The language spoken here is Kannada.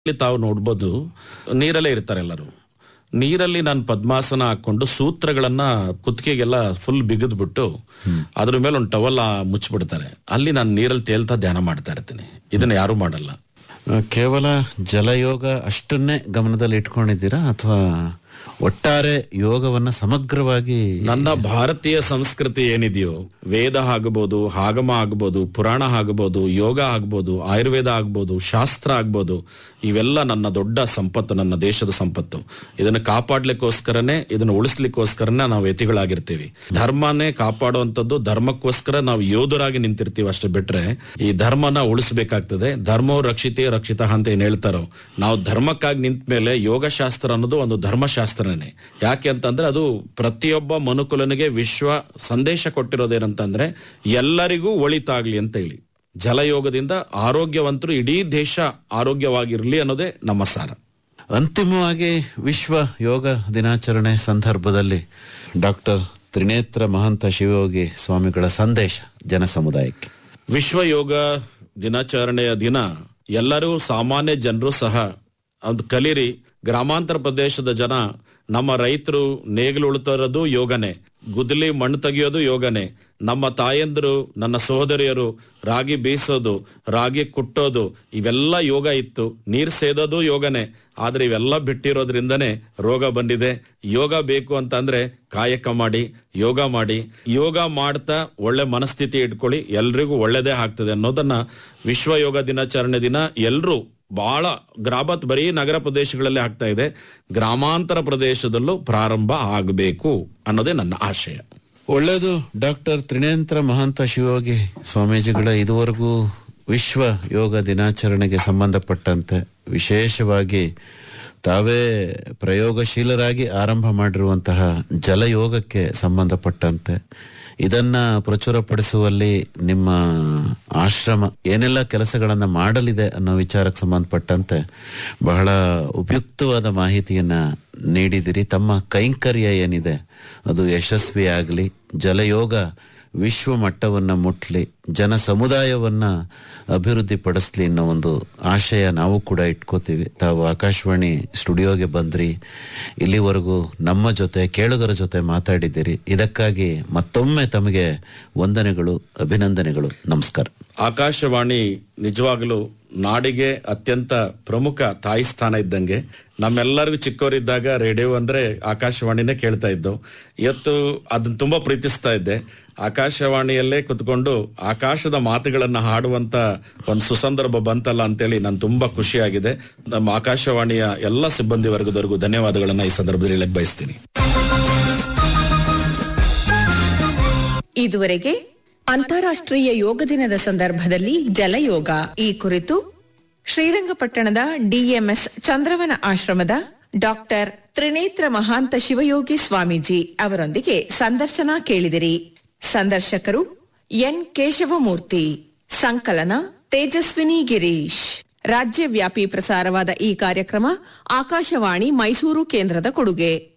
ಇಲ್ಲಿ ತಾವು ನೋಡ್ಬೋದು ನೀರಲ್ಲೇ ಇರ್ತಾರೆ ಎಲ್ಲರೂ ನೀರಲ್ಲಿ ನಾನು ಪದ್ಮಾಸನ ಹಾಕೊಂಡು ಸೂತ್ರಗಳನ್ನ ಕುತ್ತಿಗೆಗೆಲ್ಲ ಫುಲ್ ಬಿಗಿದ್ಬಿಟ್ಟು ಅದ್ರ ಮೇಲೆ ಒಂದು ಟವಲ್ ಮುಚ್ಚಿಬಿಡ್ತಾರೆ ಅಲ್ಲಿ ನಾನು ನೀರಲ್ಲಿ ತೇಲ್ತಾ ಧ್ಯಾನ ಮಾಡ್ತಾ ಇರ್ತೀನಿ ಇದನ್ನ ಯಾರು ಮಾಡಲ್ಲ ಆ, ಕೇವಲ ಜಲಯೋಗ ಅಷ್ಟನ್ನೇ ಗಮನದಲ್ಲಿ ಇಟ್ಕೊಂಡಿದ್ದೀರಾ ಅಥವಾ ಒಟ್ಟಾರೆ ಯೋಗವನ್ನ ಸಮಗ್ರವಾಗಿ ನನ್ನ ಭಾರತೀಯ ಸಂಸ್ಕೃತಿ ಏನಿದೆಯೋ ವೇದ ಆಗ್ಬೋದು ಆಗಮ ಆಗ್ಬೋದು ಪುರಾಣ ಆಗ್ಬೋದು ಯೋಗ ಆಗ್ಬೋದು ಆಯುರ್ವೇದ ಆಗ್ಬೋದು ಶಾಸ್ತ್ರ ಆಗ್ಬೋದು ಇವೆಲ್ಲ ನನ್ನ ದೊಡ್ಡ ಸಂಪತ್ತು ನನ್ನ ದೇಶದ ಸಂಪತ್ತು ಇದನ್ನ ಕಾಪಾಡ್ಲಿಕ್ಕೋಸ್ಕರನೇ ಇದನ್ನ ಉಳಿಸ್ಲಿಕ್ಕೋಸ್ಕರನೇ ನಾವು ಯತಿಗಳಾಗಿರ್ತೀವಿ ಧರ್ಮನೇ ಕಾಪಾಡುವಂಥದ್ದು ಧರ್ಮಕ್ಕೋಸ್ಕರ ನಾವು ಯೋಧರಾಗಿ ನಿಂತಿರ್ತೀವಿ ಅಷ್ಟೇ ಬಿಟ್ರೆ ಈ ಧರ್ಮನ ಉಳಿಸ್ಬೇಕಾಗ್ತದೆ ಧರ್ಮವು ರಕ್ಷಿತೇ ರಕ್ಷಿತ ಅಂತ ಏನ್ ಹೇಳ್ತಾರೋ ನಾವು ಧರ್ಮಕ್ಕಾಗಿ ನಿಂತ ಮೇಲೆ ಯೋಗಶಾಸ್ತ್ರ ಅನ್ನೋದು ಒಂದು ಧರ್ಮಶಾಸ್ತ್ರನೇ ಯಾಕೆ ಅಂತಂದ್ರೆ ಅದು ಪ್ರತಿಯೊಬ್ಬ ಮನುಕುಲನಿಗೆ ವಿಶ್ವ ಸಂದೇಶ ಕೊಟ್ಟಿರೋದೇನಂತಂದ್ರೆ ಎಲ್ಲರಿಗೂ ಒಳಿತಾಗ್ಲಿ ಅಂತ ಹೇಳಿ ಜಲಯೋಗದಿಂದ ಆರೋಗ್ಯವಂತರು ಇಡೀ ದೇಶ ಆರೋಗ್ಯವಾಗಿರ್ಲಿ ಅನ್ನೋದೇ ನಮ್ಮ ಸಾರ ಅಂತಿಮವಾಗಿ ವಿಶ್ವ ಯೋಗ ದಿನಾಚರಣೆ ಸಂದರ್ಭದಲ್ಲಿ ಡಾಕ್ಟರ್ ತ್ರಿನೇತ್ರ ಮಹಂತ ಶಿವಯೋಗಿ ಸ್ವಾಮಿಗಳ ಸಂದೇಶ ಜನ ಸಮುದಾಯಕ್ಕೆ ವಿಶ್ವ ಯೋಗ ದಿನಾಚರಣೆಯ ದಿನ ಎಲ್ಲರೂ ಸಾಮಾನ್ಯ ಜನರು ಸಹ ಅದು ಕಲೀರಿ ಗ್ರಾಮಾಂತರ ಪ್ರದೇಶದ ಜನ ನಮ್ಮ ರೈತರು ನೇಗಿಲು ಉಳ್ತಾ ಇರೋದು ಯೋಗನೆ ಗುದ್ದಲಿ ಮಣ್ಣು ತೆಗೆಯೋದು ಯೋಗನೆ ನಮ್ಮ ತಾಯಂದಿರು ನನ್ನ ಸಹೋದರಿಯರು ರಾಗಿ ಬೀಸೋದು ರಾಗಿ ಕುಟ್ಟೋದು ಇವೆಲ್ಲ ಯೋಗ ಇತ್ತು ನೀರ್ ಸೇದೋದು ಯೋಗನೆ ಆದ್ರೆ ಇವೆಲ್ಲ ಬಿಟ್ಟಿರೋದ್ರಿಂದನೇ ರೋಗ ಬಂದಿದೆ ಯೋಗ ಬೇಕು ಅಂತಂದ್ರೆ ಕಾಯಕ ಮಾಡಿ ಯೋಗ ಮಾಡಿ ಯೋಗ ಮಾಡ್ತಾ ಒಳ್ಳೆ ಮನಸ್ಥಿತಿ ಇಟ್ಕೊಳ್ಳಿ ಎಲ್ರಿಗೂ ಒಳ್ಳೇದೇ ಆಗ್ತದೆ ಅನ್ನೋದನ್ನ ವಿಶ್ವ ಯೋಗ ದಿನಾಚರಣೆ ದಿನ ಎಲ್ರೂ ಬಹಳ ಗ್ರಾಮತ್ ಬರೀ ನಗರ ಪ್ರದೇಶಗಳಲ್ಲಿ ಆಗ್ತಾ ಇದೆ ಗ್ರಾಮಾಂತರ ಪ್ರದೇಶದಲ್ಲೂ ಪ್ರಾರಂಭ ಆಗಬೇಕು ಅನ್ನೋದೇ ನನ್ನ ಆಶಯ ಒಳ್ಳೆಯದು ಡಾಕ್ಟರ್ ತ್ರಿನೇತ್ರ ಮಹಂತ ಶಿವಯೋಗಿ ಸ್ವಾಮೀಜಿಗಳ ಇದುವರೆಗೂ ವಿಶ್ವ ಯೋಗ ದಿನಾಚರಣೆಗೆ ಸಂಬಂಧಪಟ್ಟಂತೆ ವಿಶೇಷವಾಗಿ ತಾವೇ ಪ್ರಯೋಗಶೀಲರಾಗಿ ಆರಂಭ ಮಾಡಿರುವಂತಹ ಜಲಯೋಗಕ್ಕೆ ಸಂಬಂಧಪಟ್ಟಂತೆ ಇದನ್ನ ಪ್ರಚುರಪಡಿಸುವಲ್ಲಿ ನಿಮ್ಮ ಆಶ್ರಮ ಏನೆಲ್ಲ ಕೆಲಸಗಳನ್ನ ಮಾಡಲಿದೆ ಅನ್ನೋ ವಿಚಾರಕ್ಕೆ ಸಂಬಂಧಪಟ್ಟಂತೆ ಬಹಳ ಉಪಯುಕ್ತವಾದ ಮಾಹಿತಿಯನ್ನ ನೀಡಿದಿರಿ ತಮ್ಮ ಕೈಂಕರ್ಯ ಏನಿದೆ ಅದು ಯಶಸ್ವಿಯಾಗಲಿ ಜಲಯೋಗ ವಿಶ್ವ ಮಟ್ಟವನ್ನ ಮುಟ್ಲಿ ಜನ ಸಮುದಾಯವನ್ನ ಅಭಿವೃದ್ಧಿ ಪಡಿಸ್ಲಿ ಅನ್ನೋ ಒಂದು ಆಶಯ ನಾವು ಕೂಡ ಇಟ್ಕೋತೀವಿ ತಾವು ಆಕಾಶವಾಣಿ ಸ್ಟುಡಿಯೋಗೆ ಬಂದ್ರಿ ಇಲ್ಲಿವರೆಗೂ ನಮ್ಮ ಜೊತೆ ಕೇಳುಗರ ಜೊತೆ ಮಾತಾಡಿದ್ದೀರಿ ಇದಕ್ಕಾಗಿ ಮತ್ತೊಮ್ಮೆ ತಮಗೆ ವಂದನೆಗಳು ಅಭಿನಂದನೆಗಳು ನಮಸ್ಕಾರ ಆಕಾಶವಾಣಿ ನಿಜವಾಗಲೂ ನಾಡಿಗೆ ಅತ್ಯಂತ ಪ್ರಮುಖ ತಾಯಿ ಸ್ಥಾನ ಇದ್ದಂಗೆ ನಮ್ಮೆಲ್ಲರಿಗೂ ಚಿಕ್ಕವರಿದ್ದಾಗ ರೇಡಿಯೋ ಅಂದ್ರೆ ಆಕಾಶವಾಣಿನೇ ಕೇಳ್ತಾ ಇದ್ದು ಇವತ್ತು ಅದನ್ನ ತುಂಬಾ ಪ್ರೀತಿಸ್ತಾ ಇದ್ದೆ ಆಕಾಶವಾಣಿಯಲ್ಲೇ ಕುತ್ಕೊಂಡು ಆಕಾಶದ ಮಾತುಗಳನ್ನ ಹಾಡುವಂತ ಒಂದು ಸುಸಂದರ್ಭ ಬಂತಲ್ಲ ಅಂತೇಳಿ ನಾನು ತುಂಬಾ ಖುಷಿಯಾಗಿದೆ ನಮ್ಮ ಆಕಾಶವಾಣಿಯ ಎಲ್ಲ ಸಿಬ್ಬಂದಿ ವರ್ಗದವರೆಗೂ ಧನ್ಯವಾದಗಳನ್ನ ಈ ಸಂದರ್ಭದಲ್ಲಿ ಹೇಳಕ್ ಬಯಸ್ತೀನಿ ಇದುವರೆಗೆ ಅಂತಾರಾಷ್ಟ್ರೀಯ ಯೋಗ ದಿನದ ಸಂದರ್ಭದಲ್ಲಿ ಜಲಯೋಗ ಈ ಕುರಿತು ಶ್ರೀರಂಗಪಟ್ಟಣದ ಡಿಎಂಎಸ್ ಚಂದ್ರವನ ಆಶ್ರಮದ ಡಾಕ್ಟರ್ ತ್ರಿನೇತ್ರ ಮಹಾಂತ ಶಿವಯೋಗಿ ಸ್ವಾಮೀಜಿ ಅವರೊಂದಿಗೆ ಸಂದರ್ಶನ ಕೇಳಿದಿರಿ ಸಂದರ್ಶಕರು ಎನ್ ಕೇಶವಮೂರ್ತಿ ಸಂಕಲನ ತೇಜಸ್ವಿನಿ ಗಿರೀಶ್ ರಾಜ್ಯವ್ಯಾಪಿ ಪ್ರಸಾರವಾದ ಈ ಕಾರ್ಯಕ್ರಮ ಆಕಾಶವಾಣಿ ಮೈಸೂರು ಕೇಂದ್ರದ ಕೊಡುಗೆ